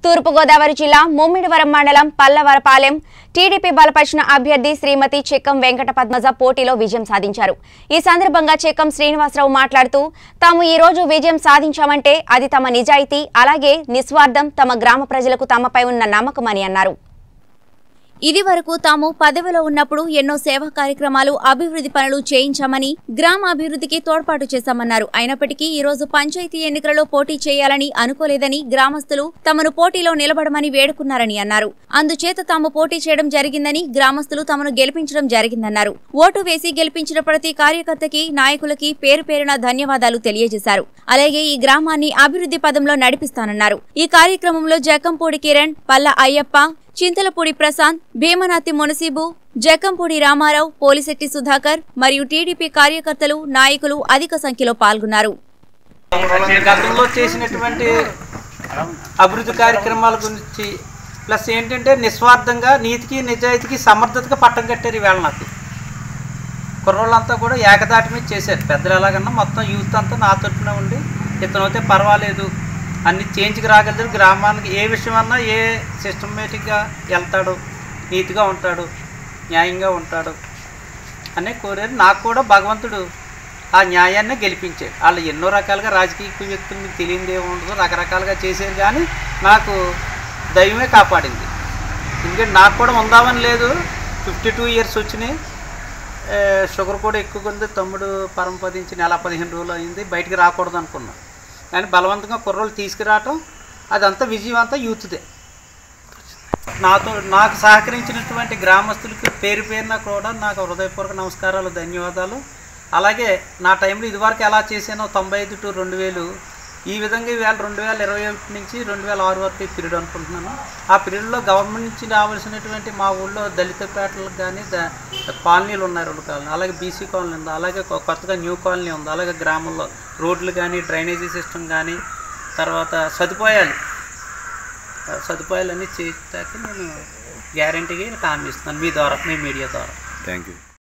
తూర్పుగోదావరి జిల్లా ముమ్మిడివరం మండలం పల్లవరపాలెం టీడీపీ బలపరిచిన అభ్యర్థి శ్రీమతి చెక్కం వెంకట పద్మజ పోటీలో విజయం సాధించారు ఈ సందర్భంగా చెక్కం శ్రీనివాసరావు మాట్లాడుతూ తాము ఈ రోజు విజయం సాధించామంటే అది తమ నిజాయితీ అలాగే నిస్వార్థం తమ గ్రామ ప్రజలకు తమపై ఉన్న నమ్మకమని అన్నారు ఇది వరకు తాము పదవిలో ఉన్నప్పుడు ఎన్నో సేవా కార్యక్రమాలు అభివృద్ధి పనులు చేయించామని గ్రామ అభివృద్ధికి తోడ్పాటు చేశామన్నారు అయినప్పటికీ ఈ రోజు పంచాయతీ ఎన్నికలలో పోటీ చేయాలని అనుకోలేదని గ్రామస్తులు తమను పోటీలో నిలబడమని వేడుకున్నారని అన్నారు అందుచేత తాము పోటీ చేయడం జరిగిందని గ్రామస్తులు తమను గెలిపించడం జరిగిందన్నారు ఓటు వేసి గెలిపించిన ప్రతి కార్యకర్తకి నాయకులకి పేరు పేరున ధన్యవాదాలు తెలియజేశారు అలాగే ఈ గ్రామాన్ని అభివృద్ధి పదంలో నడిపిస్తానన్నారు ఈ కార్యక్రమంలో జకంపూడి కిరణ్ పల్ల అయ్యప్ప చింతలపూడి ప్రశాంత్ భీమనాథి మునసీబు జకంపూడి రామారావు పోలిశెట్టి సుధాకర్ మరియు టీడీపీ కార్యకర్తలు నాయకులు అధిక సంఖ్యలో పాల్గొన్నారు గతంలో చేసినటువంటి అభివృద్ధి కార్యక్రమాల గురించి ప్లస్ ఏంటంటే నిస్వార్థంగా నీతికి నిజాయితీకి సమర్థతగా పట్టం కట్టారు ఈవేళ నాకు కుర్రోళ్ళంతా కూడా ఏకదాటి మీద చేశారు పెద్దలు ఎలాగన్నా మొత్తం యూత్ అంతా నా తరఫున ఉండి ఇతనైతే పర్వాలేదు అన్ని చేంజ్కి రాగలరు గ్రామానికి ఏ విషయం అన్నా ఏ సిస్టమేటిక్గా వెళ్తాడు నీతిగా ఉంటాడు న్యాయంగా ఉంటాడు అనే కోరారు నాకు కూడా భగవంతుడు ఆ న్యాయాన్ని గెలిపించాడు వాళ్ళు ఎన్నో రకాలుగా రాజకీయ వ్యక్తులు మీకు తెలియదు ఏముండదు రకరకాలుగా చేశారు కానీ నాకు దైవమే కాపాడింది ఎందుకంటే నాకు కూడా ఉందామని లేదు ఫిఫ్టీ టూ ఇయర్స్ వచ్చినాయి ఏ, షుగర్ కూడా ఎక్కువగా ఉంది తమ్ముడు పరమపదించి నెల పదిహేను రోజులు అయింది బయటికి రాకూడదు అనుకున్నా కానీ బలవంతంగా కుర్రోళ్ళు తీసుకురావటం అదంతా విజయం అంతా యూత్దే నాతో నాకు సహకరించినటువంటి గ్రామస్తులకి పేరు పేరున కూడా నాకు హృదయపూర్వక నమస్కారాలు ధన్యవాదాలు అలాగే నా టైంలో ఇదివరకు ఎలా చేశానో తొంభై ఐదు టు రెండు వేలు ఈ విధంగా ఈవేళ రెండు వేల ఇరవై ఒకటి నుంచి రెండు వేల ఆరు వరకు ఈ పీరియడ్ అనుకుంటున్నాను ఆ పీరియడ్లో గవర్నమెంట్ నుంచి రావాల్సినటువంటి మా ఊళ్ళో దళిత పేటలకు కానీ ద కాలనీలు ఉన్నాయి రెండు కాలనీ అలాగే బీసీ కాలనీ ఉంది అలాగే కొ- కొత్తగా న్యూ కాలనీ ఉంది అలాగే గ్రామంలో రోడ్లు కానీ డ్రైనేజీ సిస్టమ్ కానీ తర్వాత సదుపాయాలు సదుపాయాలన్నీ చేయటానికి నేను గ్యారంటీగా హామీ ఇస్తున్నాను మీ ద్వారా మీ మీడియా ద్వారా థ్యాంక్ యూ